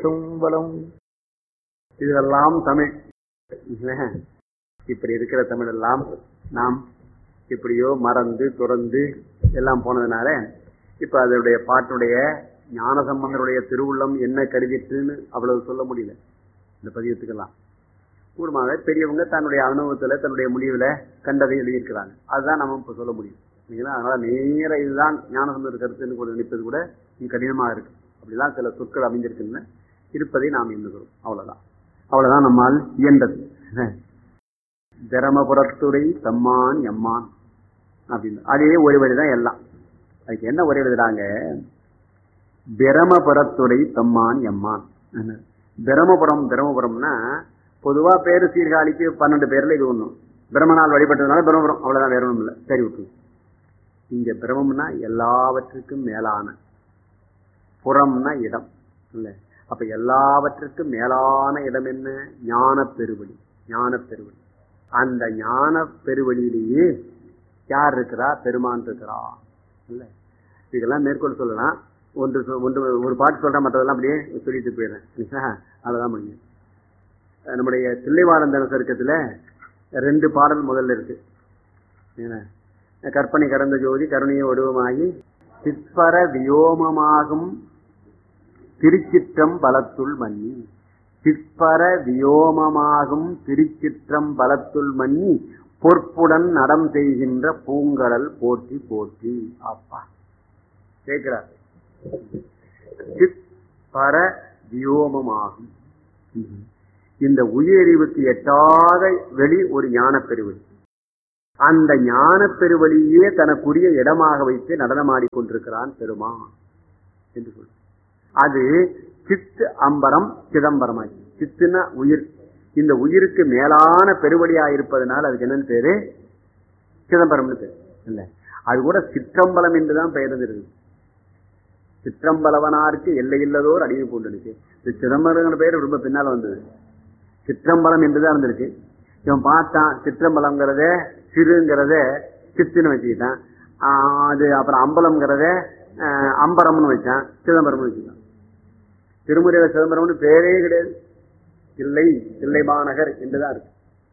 பேசும் பலம் இதெல்லாம் தமிழ் இல்ல? இப்படி இருக்கிற தமிழ் எல்லாம் நாம் எப்படியோ மறந்து துறந்து எல்லாம் போனதுனால இப்ப அதனுடைய பாட்டுடைய ஞான சம்பந்தருடைய திருவுள்ளம் என்ன கருதிட்டுன்னு அவ்வளவு சொல்ல முடியல இந்த பதியத்துக்கெல்லாம் கூடுமாக பெரியவங்க தன்னுடைய அனுபவத்துல தன்னுடைய முடிவுல கண்டதை எழுதியிருக்கிறாங்க அதுதான் நம்ம இப்ப சொல்ல முடியும் சரிங்களா அதனால நேர இதுதான் ஞானசம்பந்த கருத்துன்னு கூட நினைப்பது கூட இன்னும் கடினமாக இருக்கு அப்படிலாம் சில சொற்கள் அமைஞ்சிருக்குன்னு இருப்பதை நாம் எண்ணுகிறோம் அவ்வளவுதான் அவ்வளவுதான் நம்மால் இயன்றது பிரமபுரத்துறை தம்மான் எம்மான் அப்படின்னு அதே ஒரு வழிதான் எல்லாம் அதுக்கு என்ன ஒரே எழுதுறாங்க பிரமபுரத்துறை தம்மான் எம்மான் பிரமபுரம் பிரமபுரம்னா பொதுவா பேரு சீர்காழிக்கு பன்னெண்டு பேர்ல இது ஒண்ணும் பிரம்மனால் வழிபட்டதுனால பிரம்மபுரம் அவ்வளவுதான் வேற ஒண்ணும் இல்லை சரி விட்டு இங்க பிரமம்னா எல்லாவற்றுக்கும் மேலான புறம்னா இடம் இல்ல அப்ப எல்லாவற்றுக்கும் மேலான இடம் என்ன ஞான பெருவழி ஞான பெருவழி அந்த ஞான பெருவழியிலேயே யார் இருக்கிறா பெருமான் இருக்கிறா இல்ல இதெல்லாம் மேற்கொள்ள சொல்லலாம் ஒன்று சொ- ஒன்று ஒரு பாட்டு சொல்றேன் மற்றதெல்லாம் அப்படியே சொல்லிட்டு போயிடுறேன் சரிங்களா? அவ்வளவுதான் முடியும் அஹ் நம்முடைய தில்லைவாழந்தன சருக்கத்துல ரெண்டு பாடல் முதல்ல இருக்கு என்ன? கற்பனை கடந்த ஜோதி கருணைய வடிவமாகி சிற்பர வியோமமாகும் திருச்சிற்றம் பலத்துள் மன்னி சிற்பர வியோமமாகும் திருச்சிற்றம் பலத்துள் மன்னி பொற்புடன் நடம் செய்கின்ற பூங்கடல் போற்றி போற்றி அப்பா கேட்கிறார் சிற்பர வியோமமாகும் இந்த உயிரறிவுக்கு எட்டாத வெளி ஒரு ஞான பெருவெளி அந்த ஞான பெருவழியே தனக்குரிய இடமாக வைத்து நடனமாடிக் கொண்டிருக்கிறான் பெருமான் என்று சொல்ற அது சித்து அம்பரம் சிதம்பரமாகி சித்துனா உயிர் இந்த உயிருக்கு மேலான பெருவழியா இருப்பதனால் அதுக்கு என்னன்னு பேரு சிதம்பரம்னு பேரு இல்ல அது கூட சிற்றம்பலம் என்றுதான் பெயர் இருந்திருக்கு சிற்றம்பலவனாருக்கு எல்லையில்லதோர் அடிமை கொண்டிருக்கு இந்த சிதம்பரங்கிற பெயர் ரொம்ப பின்னால வந்தது சிற்றம்பலம் என்றுதான் இருந்திருக்கு இவன் பார்த்தான் சிற்றம்பலம்ங்கிறத சிறுங்கிறத சித்துன்னு வச்சுக்கிட்டான் ஆஹ் அது அப்புறம் அம்பலம்ங்கிறத ஆஹ் அம்பரம்னு வச்சான் சிதம்பரம்னு வச்சுக்கிட்டான் திருமுறையில சிதம்பரம்னு பேரே கிடையாது இல்லை தில்லை மாநகர் என்றுதான் இருக்கு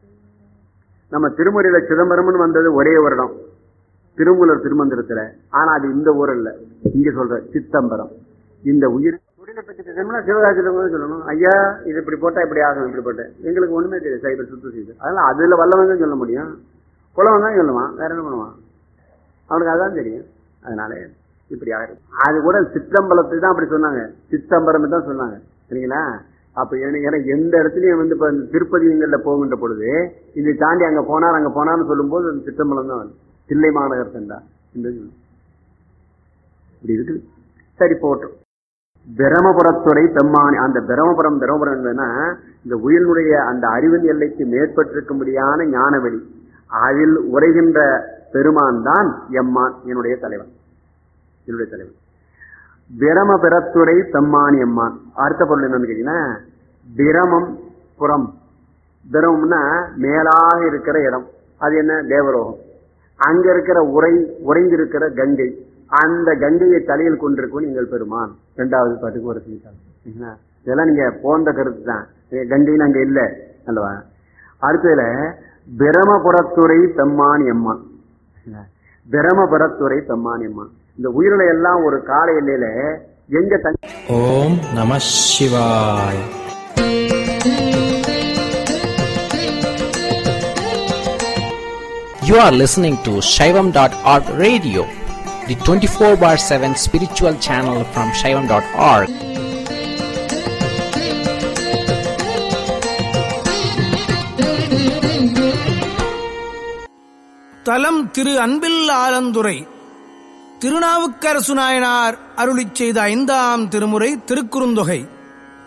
நம்ம திருமுறையில சிதம்பரம்னு வந்தது ஒரே வருடம் திருமூலர் திருமந்திரத்துல ஆனா அது இந்த ஊர் இல்ல இங்க சொல்ற சித்தம்பரம் இந்த உயிர் தொழிலை பற்றி பேசணும்னா சிவகாசியில சொல்லணும் ஐயா இது இப்படி போட்டா இப்படி ஆகும் இப்படி போட்ட எங்களுக்கு ஒண்ணுமே தெரியாது சைபர் சுத்தம் செய்து அதனால அதுல வல்லவங்க சொல்ல முடியும் குலவன் தான் சொல்லுவான் வேற என்ன பண்ணுவான் அவனுக்கு அதான் தெரியும் அதனால இப்படி ஆயிரும் அது கூட சித்தம்பலத்தை தான் அப்படி சொன்னாங்க சித்தம்பரம் தான் சொன்னாங்க சரிங்களா அப்ப எனக்கு ஏன்னா எந்த இடத்துலயும் வந்து இப்ப இந்த திருப்பதிங்கள்ல போகின்ற பொழுது இதை தாண்டி அங்க போனார் அங்க போனார்னு சொல்லும்போது அந்த சித்தம்பலம் தான் வரும். தில்லை மாநகர் சென்றா இந்த இது. இப்படி இருக்குது சரி போட்டோம் பிரமபுரத்துறை பெம்மானி அந்த பிரமபுரம் பிரமபுரம் என்னன்னா இந்த உயிரினுடைய அந்த அறிவின் எல்லைக்கு மேற்பட்டிருக்கும்படியான ஞானவெளி அதில் உரைகின்ற பெருமான் தான் எம்மான் என்னுடைய தலைவன் என்னுடைய தலைவன் பிரமபுரத்துறை பெம்மானி எம்மான் அடுத்த பொருள் என்னன்னு கேட்டீங்கன்னா பிரமம் புறம் பிரமம்னா மேலாக இருக்கிற இடம் அது என்ன தேவரோகம் அங்க இருக்கிற உரை உறைந்திருக்கிற கங்கை அந்த கங்கையை தலையில் கொண்டிருக்கும் நீங்கள் பெருமான் இரண்டாவது பாட்டுக்கு ஒரு செய்தால் இதெல்லாம் நீங்க போன்ற கருத்து தான் கங்கைன்னு அங்க இல்ல அல்லவா அடுத்ததுல பிரமபுரத்துறை பெம்மான் எம்மான் பிரமபுரத்துறை பெம்மான் எம்மான் இந்த உயிரினை எல்லாம் ஒரு கால எல்லையில எங்க தங்கி ஓம் நம சிவாய் You are listening to Shaivam.org radio, the 24 bar 7 spiritual channel from Shaivam.org. தலம் திரு அன்பில் ஆலந்துரை திருநாவுக்கரசு நாயனார் அருளிச் செய்த ஐந்தாம் திருமுறை திருக்குறுந்தொகை